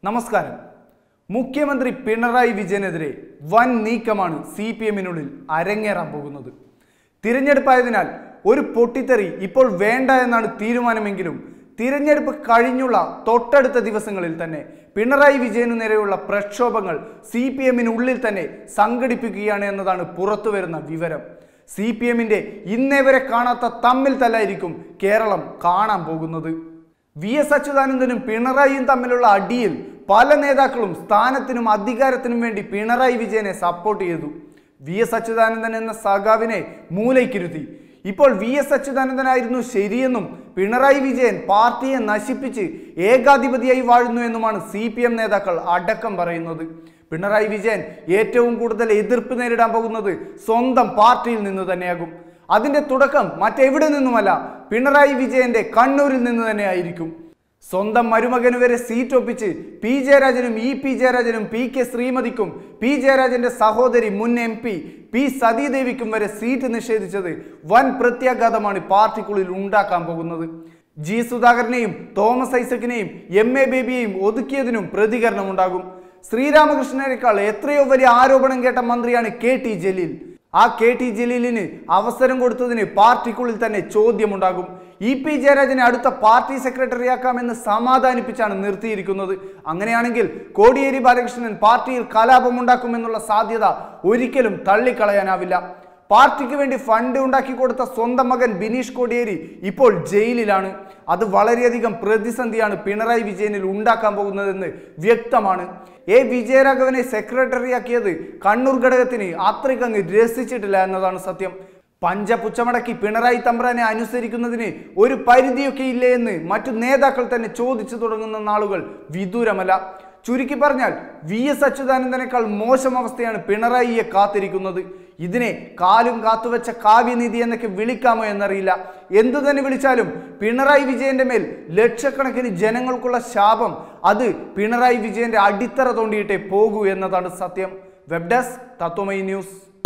നമസ്കാരം മുഖ്യമന്ത്രി പിണറായി വിജയനെതിരെ വൻ നീക്കമാണ് സി പി എമ്മിനുള്ളിൽ അരങ്ങേറാൻ പോകുന്നത് തിരഞ്ഞെടുപ്പായതിനാൽ ഒരു പൊട്ടിത്തെറി ഇപ്പോൾ വേണ്ട എന്നാണ് തീരുമാനമെങ്കിലും തിരഞ്ഞെടുപ്പ് കഴിഞ്ഞുള്ള തൊട്ടടുത്ത ദിവസങ്ങളിൽ തന്നെ പിണറായി വിജയനു നേരെയുള്ള പ്രക്ഷോഭങ്ങൾ സി പി എമ്മിനുള്ളിൽ തന്നെ സംഘടിപ്പിക്കുകയാണ് എന്നതാണ് പുറത്തുവരുന്ന വിവരം സി പി എമ്മിന്റെ ഇന്നേ വരെ കാണാത്ത തമ്മിൽ തല്ലായിരിക്കും കേരളം കാണാൻ പോകുന്നത് വി എസ് അച്യുതാനന്ദനും പിണറായിയും തമ്മിലുള്ള അടിയിൽ പല നേതാക്കളും സ്ഥാനത്തിനും അധികാരത്തിനും വേണ്ടി പിണറായി വിജയനെ സപ്പോർട്ട് ചെയ്തു വി എസ് അച്യുതാനന്ദൻ എന്ന സഖാവിനെ മൂലയ്ക്കിരുത്തി ഇപ്പോൾ വി എസ് അച്യുതാനന്ദനായിരുന്നു ശരിയെന്നും പിണറായി വിജയൻ പാർട്ടിയെ നശിപ്പിച്ച് ഏകാധിപതിയായി വാഴുന്നു എന്നുമാണ് സി പി എം നേതാക്കൾ അടക്കം പറയുന്നത് പിണറായി വിജയൻ ഏറ്റവും കൂടുതൽ എതിർപ്പ് നേരിടാൻ പോകുന്നത് സ്വന്തം പാർട്ടിയിൽ നിന്ന് തന്നെയാകും അതിന്റെ തുടക്കം മറ്റെവിടെ നിന്നുമല്ല പിണറായി വിജയന്റെ കണ്ണൂരിൽ നിന്ന് തന്നെയായിരിക്കും സ്വന്തം മരുമകന് വരെ സീറ്റ് ഒപ്പിച്ച് പി ജയരാജനും ഇ പി ജയരാജനും പി കെ ശ്രീമതിക്കും പി ജയരാജന്റെ സഹോദരി മുൻ എം പി പി സതീദേവിക്കും വരെ സീറ്റ് നിഷേധിച്ചത് വൻ പ്രത്യാഘാതമാണ് പാർട്ടിക്കുള്ളിൽ ഉണ്ടാക്കാൻ പോകുന്നത് ജി സുധാകരനെയും തോമസ് ഐസക്കിനെയും എം എ ബേബിയെയും ഒതുക്കിയതിനും പ്രതികരണമുണ്ടാകും ശ്രീരാമകൃഷ്ണനേക്കാൾ എത്രയോ വലിയ ആരോപണം കേട്ട മന്ത്രിയാണ് കെ ടി ജലീൽ ആ കെ ടി ജലീലിന് അവസരം കൊടുത്തതിന് പാർട്ടിക്കുള്ളിൽ തന്നെ ചോദ്യമുണ്ടാകും ഇ പി ജയരാജനെ അടുത്ത പാർട്ടി സെക്രട്ടറിയാക്കാമെന്ന് സമാധാനിപ്പിച്ചാണ് നിർത്തിയിരിക്കുന്നത് അങ്ങനെയാണെങ്കിൽ കോടിയേരി ബാലകൃഷ്ണൻ പാർട്ടിയിൽ കലാപമുണ്ടാക്കുമെന്നുള്ള സാധ്യത ഒരിക്കലും തള്ളിക്കളയാനാവില്ല പാർട്ടിക്ക് വേണ്ടി ഫണ്ട് ഉണ്ടാക്കി കൊടുത്ത സ്വന്തം മകൻ ബിനീഷ് കോടിയേരി ഇപ്പോൾ ജയിലിലാണ് അത് വളരെയധികം പ്രതിസന്ധിയാണ് പിണറായി വിജയനിൽ ഉണ്ടാക്കാൻ പോകുന്നതെന്ന് വ്യക്തമാണ് എ വിജയരാഘവനെ സെക്രട്ടറിയാക്കിയത് കണ്ണൂർ ഘടകത്തിന് അത്രയ്ക്കങ്ങ് രസിച്ചിട്ടില്ല എന്നതാണ് സത്യം പഞ്ചപുച്ചമടക്കി പിണറായി തമ്പ്രാനെ അനുസരിക്കുന്നതിന് ഒരു പരിധിയൊക്കെ ഇല്ലേ എന്ന് മറ്റു നേതാക്കൾ തന്നെ ചോദിച്ചു തുടങ്ങുന്ന നാളുകൾ വിദൂരമല്ല ചുരുക്കി പറഞ്ഞാൽ വി എസ് അച്യുതാനന്ദനേക്കാൾ മോശം അവസ്ഥയാണ് പിണറായിയെ കാത്തിരിക്കുന്നത് ഇതിനെ കാലും കാത്തുവെച്ച കാവ്യനിധി എന്നൊക്കെ വിളിക്കാമോ എന്നറിയില്ല എന്തു തന്നെ വിളിച്ചാലും പിണറായി വിജയന്റെ മേൽ ലക്ഷക്കണക്കിന് ജനങ്ങൾക്കുള്ള ശാപം അത് പിണറായി വിജയന്റെ അടിത്തറ തോണ്ടിയിട്ടേ പോകൂ എന്നതാണ് സത്യം വെബ് ഡെസ്ക് തത്വമൈ ന്യൂസ്